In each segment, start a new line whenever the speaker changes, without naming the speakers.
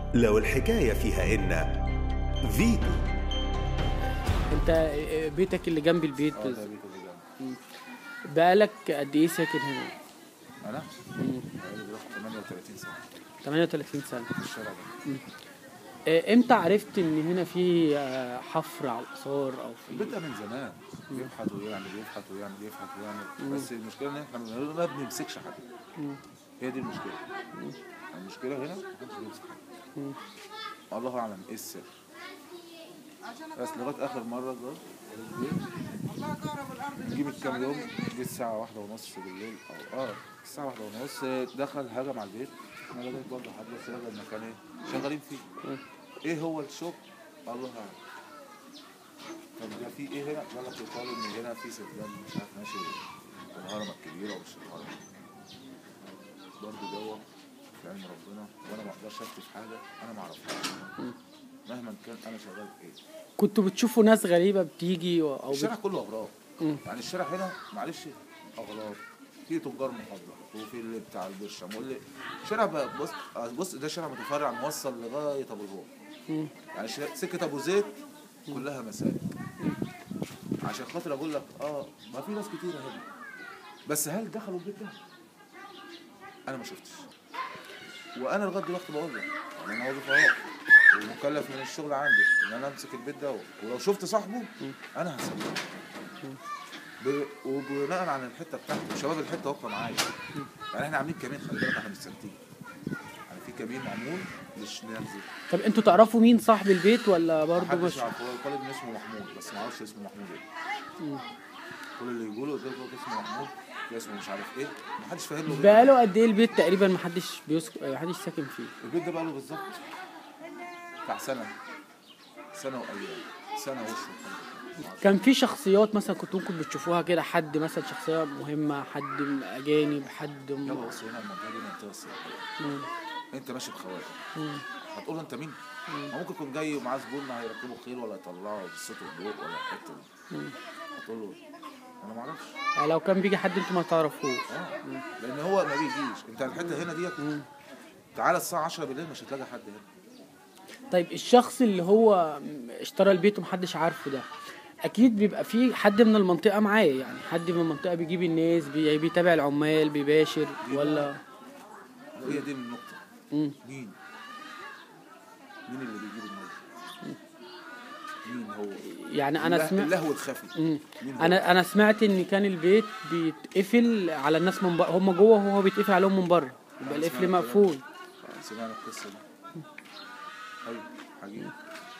لو الحكاية فيها إن فيتو
انت بيتك اللي جنب البيت
اه ده بيت اللي جنبي
بقالك قد ايه ساكن هنا
انا
مم.
بقالي بروح 38 سنه
38 سنه
في الشارع ده
آه، امتى عرفت ان هنا في آه، حفر على الاثار او في
البيت ده من زمان بيبحث ويعمل بيبحث ويعمل يبحث ويعمل بس المشكله ان احنا ما ما بنمسكش حد
مم.
هي دي المشكله المشكله هنا محدش بيمسك حد
مم.
الله اعلم ايه السر بس لغايه اخر مره ده جه من كام يوم جه الساعة واحدة ونص بالليل أو اه الساعة واحدة ونص دخل هجم على البيت أنا لقيت برضه حد بس لقى المكان إيه شغالين فيه
مم.
إيه هو الشغل الله أعلم طب ده في إيه هنا؟ قال لك يقال إن هنا في سرداب مش عارف ماشي الهرم الكبيرة ومش الهرم برضه جوه في علم ربنا وأنا ما أقدرش أفتي في حاجة أنا ما أعرفهاش مهما كان أنا شغال في إيه
كنتوا بتشوفوا ناس غريبه بتيجي و- او
الشارع
بت...
كله اغراض
مم.
يعني الشارع هنا معلش اغراض في تجار مخدرات وفي اللي بتاع البرشم واللي شارع بقى بص بص ده شارع متفرع موصل لغايه ابو الهول
مم.
يعني شا- سكه ابو زيد كلها مسالك عشان خاطر اقول لك اه ما في ناس كتيره هنا بس هل دخلوا البيت ده؟ انا ما شفتش وانا لغايه دلوقتي بقول لك يعني انا وظيفه اهو ومكلف من الشغل عندي ان انا امسك البيت ده ولو شفت صاحبه انا هسلمه ب... وبناء على الحته بتاعته شباب الحته واقفه معايا يعني احنا عاملين كمين خلي بالك احنا مش ساكتين يعني في كمين معمول مش ننزل
طب انتوا تعرفوا مين صاحب البيت ولا برضه
محدش
مش
يعرف هو القائد إن اسمه محمود بس ما اعرفش اسمه محمود ايه
مم.
كل اللي يقولوا ده اسمه محمود ده اسمه مش عارف ايه محدش فاهم له بيت.
بقاله قد ايه البيت تقريبا محدش بيسك... محدش ساكن فيه
البيت ده بقاله بالظبط بتاع سنه سنه وايام سنه وش
كان في شخصيات مثلا كنتوا ممكن بتشوفوها كده حد مثلا شخصيه مهمه حد من اجانب حد
يلا
م...
بص هنا المنطقه دي منطقه سياحيه
مم.
انت ماشي بخواجه
مم.
هتقول له انت مين؟ ما ممكن يكون جاي ومعاه زبون هيركبوا خيل ولا يطلعوا بالصوت والضوء ولا الحته دي
مم.
هتقول له انا ما اعرفش
يعني لو كان بيجي حد انتوا ما تعرفوش
اه لان هو ما بيجيش انت الحته هنا ديت تعالى الساعه 10 بالليل مش هتلاقي حد هنا
طيب الشخص اللي هو اشترى البيت ومحدش عارفه ده اكيد بيبقى في حد من المنطقه معاه يعني حد من المنطقه بيجيب الناس بي- بيتابع العمال بيباشر ولا
هي دي النقطه
مم.
مين؟ مين اللي بيجيب الناس؟ مين هو؟
يعني انا
الله-
سمعت
اللهو الخفي
مم.
مين هو؟
انا انا سمعت ان كان البيت بيتقفل على الناس من بره هم جوه وهو بيتقفل عليهم من بره يبقى
أنا
القفل
سمعت
مقفول
آه، سمعنا القصه دي ايوه حقيقي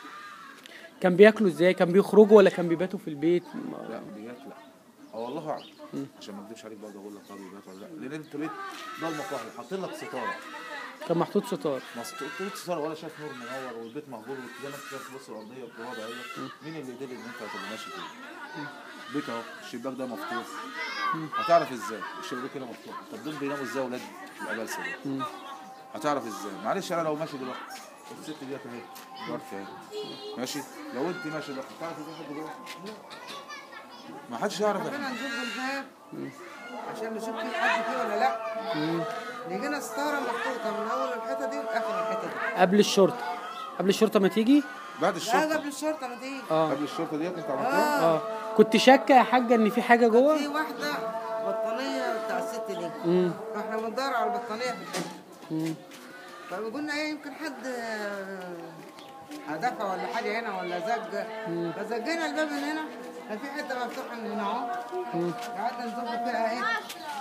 كان بياكلوا ازاي كان بيخرجوا ولا كان بيباتوا في البيت
لا ديت لا اه والله اعلم عشان ما اكذبش عليك برضه اقول لك طب بيبات ولا لا لان انت بيت ضلمه كحل حاطين لك ستاره
كان محطوط ستار
محطوط ستاره ولا شايف نور منور والبيت مهجور زي ما انت شايف بص الارضيه بتراب اهي مين اللي يدل ان انت هتبقى ماشي فيه؟ بيت اهو الشباك ده مفتوح هتعرف ازاي الشباك هنا مفتوح طب دول بيناموا ازاي ولاد الابلسه دول هتعرف ازاي معلش انا لو ماشي دلوقتي الست ديت اهي جارتي اهي ماشي لو انت ماشي دلوقتي تعرف ازاي حد جوه؟ لا. ما حدش يعرف
ربنا نشوف الباب عشان نشوف في حد فيه ولا لا لقينا ستاره محطوطه من اول الحته دي لاخر الحته دي
قبل الشرطه قبل الشرطه ما تيجي
بعد
لا
الشرطه
قبل الشرطه ما تيجي
اه
قبل الشرطه ديت انت عملتها
اه كنت شاكه يا حاجه ان في حاجه
في
جوه
واحده بطانيه بتاع الست دي
امم
فاحنا بندور على البطانيه في الحته
مم.
فقلنا ايه يمكن حد آه، هدفها ولا حاجه هنا ولا زج فزجينا الباب من هنا كان في حته مفتوحه من هنا اهو قعدنا نزق فيها ايه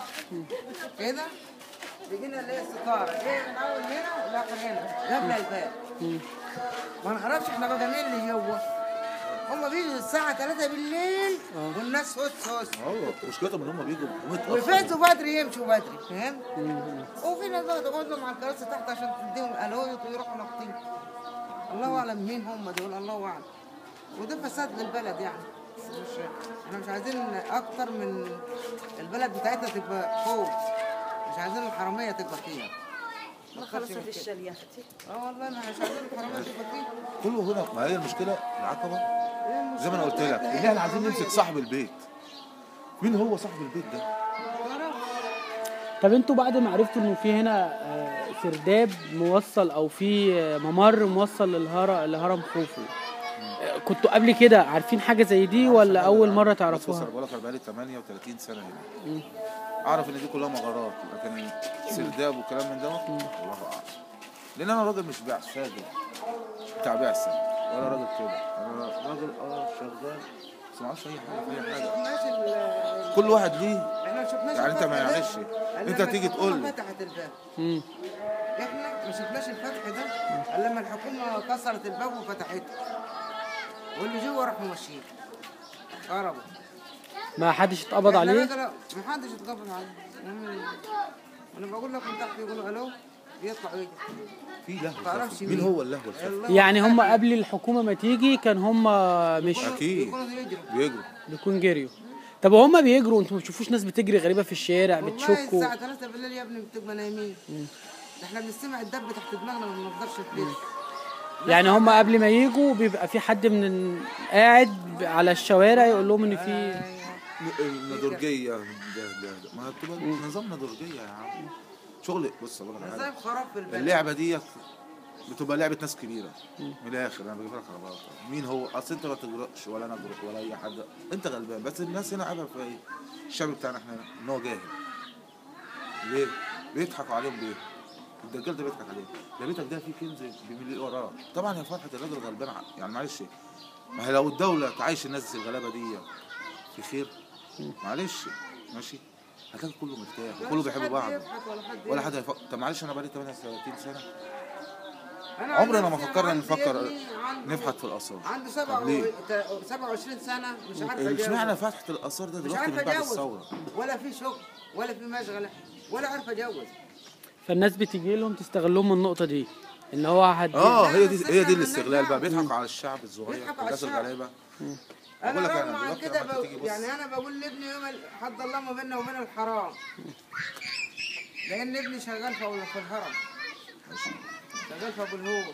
كده لقينا اللي هي الستاره جايه من اول هنا لاخر هنا قبل الباب ما نعرفش احنا بقى مين اللي جوه هم بيجوا الساعة 3 بالليل والناس هوس هوس
هو مشكلتهم ان هم بيجوا متاخر
ويفزوا بدري يمشوا بدري فهمت؟ وفي ناس بقى تقعد لهم على الكراسي تحت عشان تديهم الهوية ويروحوا ناقطين الله اعلم مين هم دول الله اعلم وده فساد للبلد يعني بس مش احنا مش عايزين اكتر من البلد بتاعتنا تبقى فوق مش عايزين الحرامية تبقى فيها
ما خلصت الشريعة
اه والله انا مش عايزين الحرامية تبقى فيها
كله هنا ما هي المشكله العقبه
إيه
زي ما انا قلت
المشكلة؟
لك ان احنا عايزين نمسك صاحب البيت مين هو صاحب البيت ده؟
تعرف؟
طب انتوا بعد ما عرفتوا انه في هنا آه، سرداب موصل او في آه، ممر موصل للهرم لهرم خوفو آه، كنتوا قبل كده عارفين حاجه زي دي ولا اول مره
بص بص
تعرفوها
انا بقول لك انا بقالي 38 سنه هنا اعرف ان دي كلها مغارات لكن سرداب وكلام من دوت الله اعلم لان انا راجل مش بيع ساده بتاع بعثه ولا راجل كده انا راجل اه شغال بس ما اعرفش اي حاجه في اي حاجه
شفناش ال-
كل واحد ليه
احنا ما شفناش
يعني انت ما
الفتح ده.
يعنيش
إلا
انت
لما
تيجي
الحكومة
تقول لي
فتحت الباب
مم.
احنا ما شفناش الفتح ده الا لما الحكومه كسرت الباب وفتحته واللي جوه راحوا ماشيين هربوا
ما حدش اتقبض
إحنا
عليه
بقى لا، ما حدش اتقبض عليه هم- انا بقول لك من تحت يقولوا الو بيطلع يجي
في لهو
تعرفش
مين
مين.
هو اللهو الخفي
الله
يعني هم
أكبر.
قبل الحكومه ما تيجي كان هم مش
اكيد
بيكونوا يجروا
بيجروا
بيكون جريوا طب وهم بيجروا انتوا ما بتشوفوش ناس بتجري غريبه في الشارع
والله
بتشكوا
الساعة 3 بالليل يا ابني بتبقى نايمين ده احنا بنسمع الدب تحت دماغنا ما بنقدرش نفلت
يعني هم قبل ما يجوا بيبقى في حد من ال- قاعد على الشوارع يقول لهم ان في
النضرجيه ده ده ده ما بتبقى نظام نضرجيه يا عم شغل بص اقول لك على حاجه
ازاي خراب في البلد
اللعبه ديت بتبقى لعبه ناس كبيره من الاخر انا بجيب لك على بعض مين هو اصل انت ما تجرؤش ولا انا اجرؤ ولا اي حد انت غلبان بس الناس هنا عيبها في ايه؟ الشعب بتاعنا احنا ان هو جاهل ليه؟ بيضحكوا عليهم ليه؟ الدجال ده بيضحك عليه ده بيتك ده فيه كنز بمليون وراه طبعا يا فرحه الراجل غلبان ع- يعني معلش ما هي لو الدوله تعيش الناس الغلابه دي في خير معلش ماشي هتلاقي كله مرتاح وكله
مش
بيحب
حد
بعض
يضحك ولا حد
ولا
يضحك.
حد هيفكر طب معلش انا بقالي 38 سنه
أنا
عمرنا
عن
ما
نفسي
فكرنا
عندي
نفكر
ابني عنده-
نفحت في الاثار
عنده
طب ليه؟
27 سنة مش عارف
اشمعنى
أتجوز
فتحة الآثار ده
مش
دلوقتي
عارف
من بعد
أتجوز
الثورة؟
ولا في شغل ولا في مشغلة ولا عارف أتجوز
فالناس بتيجي لهم تستغلهم من النقطه دي ان هو حد
اه هي
بس
دي هي
إحنا
دي الاستغلال بقى
مالناش
بيضحكوا على الشعب الصغير
بيضحكوا على
والناس
الشعب.
الغلابة
أنا
بقول لك
رغم
أنا
عن
دلوقتي
كده
لما
بقول-
تيجي بص
يعني أنا بقول لابني يوم ال- حد الله ما بيننا وبين الحرام لأن ابني شغال في في الهرم شغال في أبو الهول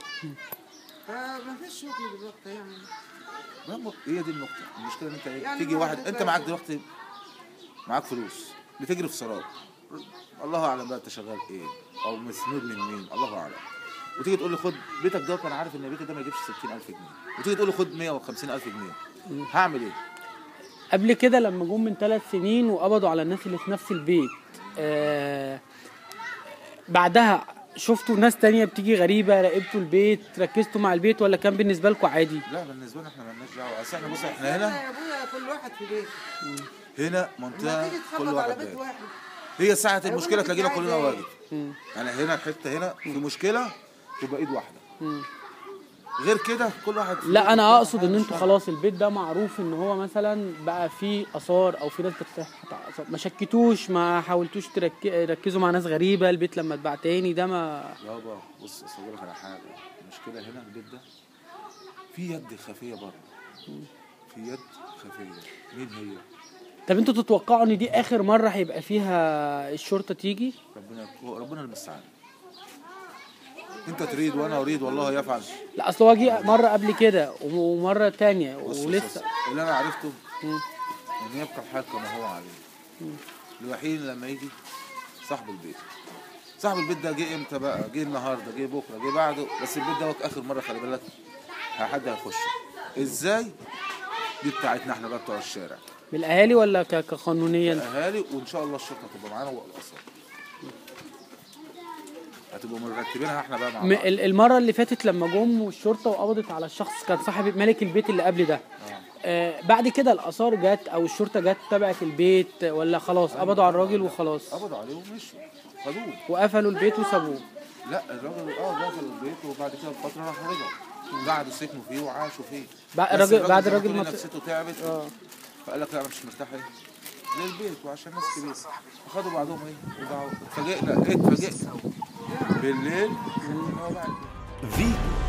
فما فيش شغل دلوقتي يعني
ما م- هي دي النقطة المشكلة ان انت ايه
يعني
تيجي
ما
واحد
حدش
انت
بقى
معاك
يجي.
دلوقتي معاك فلوس بتجري في سراب الله اعلم بقى انت شغال ايه او مسنود من مين الله اعلم وتيجي تقول لي خد بيتك ده انا عارف ان بيتك ده ما يجيبش 60000 جنيه وتيجي تقول لي خد 150000 جنيه هعمل ايه؟
قبل كده لما جم من ثلاث سنين وقبضوا على الناس اللي في نفس البيت آه بعدها شفتوا ناس تانية بتيجي غريبة راقبتوا البيت ركزتوا مع البيت ولا كان بالنسبة لكم عادي
لا بالنسبة لنا احنا مالناش دعوة اصل احنا بص احنا
احنا
هنا
يا ابويا كل واحد في بيت
هنا
ما
منطقة
تيجي
كل
تخبط على
واحد
بيت
بيت
واحد
هي ساعة
هيقول
المشكلة
لك
تلاقينا
أنت
كلنا
عايز إيه؟
واجب يعني هنا الحتة هنا في مشكلة تبقى ايد واحدة
مم.
غير كده كل واحد في
لا
بيته
انا
بتاع
اقصد
حاله
ان
مش
انتوا
فارقة.
خلاص البيت ده معروف ان هو مثلا بقى فيه اثار او في ناس بتفتح آثار. ما شكتوش ما حاولتوش ترك- تركزوا مع ناس غريبة البيت لما اتباع تاني ده ما
يابا بص اصور لك على حاجة المشكلة هنا البيت ده في يد خفية بره في يد خفية مين هي؟
طب انتوا تتوقعوا ان دي اخر مرة هيبقى فيها الشرطة تيجي
ربنا ربنا المستعان انت تريد وانا اريد والله يفعل
لا اصل هو جه مرة قبل كده ومرة تانية
بص بص
ولسه
بص. اللي انا عرفته
مم.
ان يبقى الحال كما هو عليه الوحيد لما يجي صاحب البيت صاحب البيت ده جه امتى بقى جه النهارده جه بكره جه بعده بس البيت ده اخر مره خلي بالك حد هيخش ازاي دي بتاعتنا احنا بقى بتوع الشارع
من الاهالي ولا ك- كقانونيا
اهالي وان شاء الله الشرطه تبقى معانا والاثار هتبقوا مرتبينها احنا بقى مع
م-
بعض
ال- المرة اللي فاتت لما جم والشرطة وقبضت على الشخص كان صاحب مالك البيت اللي قبل ده آه بعد كده الآثار جت أو الشرطة جت تبعت البيت ولا خلاص قبضوا على الراجل وخلاص
قبضوا عليه ومشوا خدوه
وقفلوا البيت وسابوه
لا الراجل اه دخل البيت وبعد كده بفتره راح رجع قعدوا سكنوا فيه وعاشوا فيه
بعد
بس
الراجل- بعد
زي ما
الراجل
تقولي
ما ط-
نفسيته تعبت
اه
فقال لك لا انا مش مرتاح ايه للبيت وعشان ناس كبيره اخدوا بعضهم ايه وبعوا اتفاجئنا ايه اتفاجئنا بالليل إن هو بعد
فيتو